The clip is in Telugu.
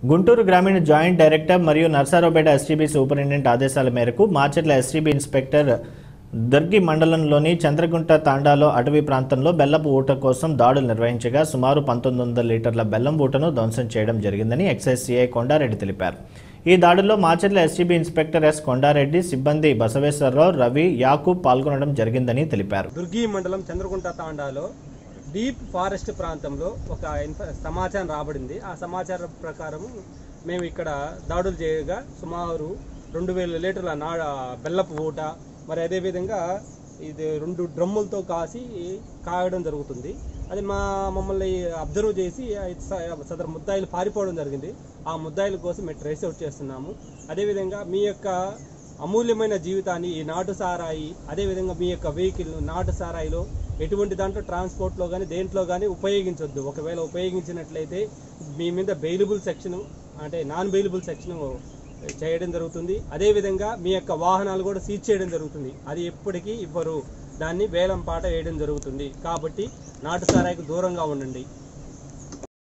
గుంటూరు గ్రామీణ జాయింట్ డైరెక్టర్ మరియు నర్సారావుపేట ఎస్టీబీ సూపరింటెండెంట్ ఆదేశాల మేరకు మాచర్ల ఎస్టీబీ ఇన్స్పెక్టర్ దర్గి మండలంలోని చంద్రగుంట తాండాలో అటవీ ప్రాంతంలో బెల్లపు ఊట కోసం దాడులు నిర్వహించగా సుమారు పంతొమ్మిది వందల లీటర్ల బెల్లం ఊటను ధ్వంసం చేయడం జరిగిందని ఎక్సైజ్ సిఐ కొండారెడ్డి తెలిపారు ఈ దాడుల్లో Macherla STB inspector S Kondareddy సిబ్బంది బసవేశ్వరరావు రవి యాకూబ్ పాల్గొనడం జరిగిందని తెలిపారు దుర్గి మండలం చంద్రగుంట తాండాలో డీప్ ఫారెస్ట్ ప్రాంతంలో ఒక ఇన్ఫ- సమాచారం రాబడింది ఆ సమాచారం ప్రకారం మేము ఇక్కడ దాడులు చేయగా సుమారు రెండు వేల లీటర్ల నా బెల్లపు ఊట మరి అదేవిధంగా ఇది రెండు డ్రమ్ములతో కాసి కాయడం జరుగుతుంది అది మా మమ్మల్ని అబ్జర్వ్ చేసి ఆ స- సదరు ముద్దాయిలు పారిపోవడం జరిగింది ఆ ముద్దాయిల కోసం మేము ట్రేస్ అవుట్ చేస్తున్నాము అదేవిధంగా మీ యొక్క అమూల్యమైన జీవితాన్ని ఈ నాటు సారాయి అదేవిధంగా మీ యొక్క వెహికల్ నాటు సారాయిలో ఎటువంటి దాంట్లో ట్రాన్స్పోర్ట్లో కానీ దేంట్లో కానీ ఉపయోగించొద్దు ఒకవేళ ఉపయోగించినట్లయితే మీ మీద బెయిలబుల్ సెక్షన్ అంటే నాన్ బెయిలబుల్ సెక్షన్ చేయడం జరుగుతుంది అదేవిధంగా మీ యొక్క వాహనాలు కూడా సీజ్ చేయడం జరుగుతుంది అది ఎప్పటికీ ఇవ్వరు దాన్ని వేలం పాట వేయడం జరుగుతుంది కాబట్టి నాటు సారాయికి దూరంగా ఉండండి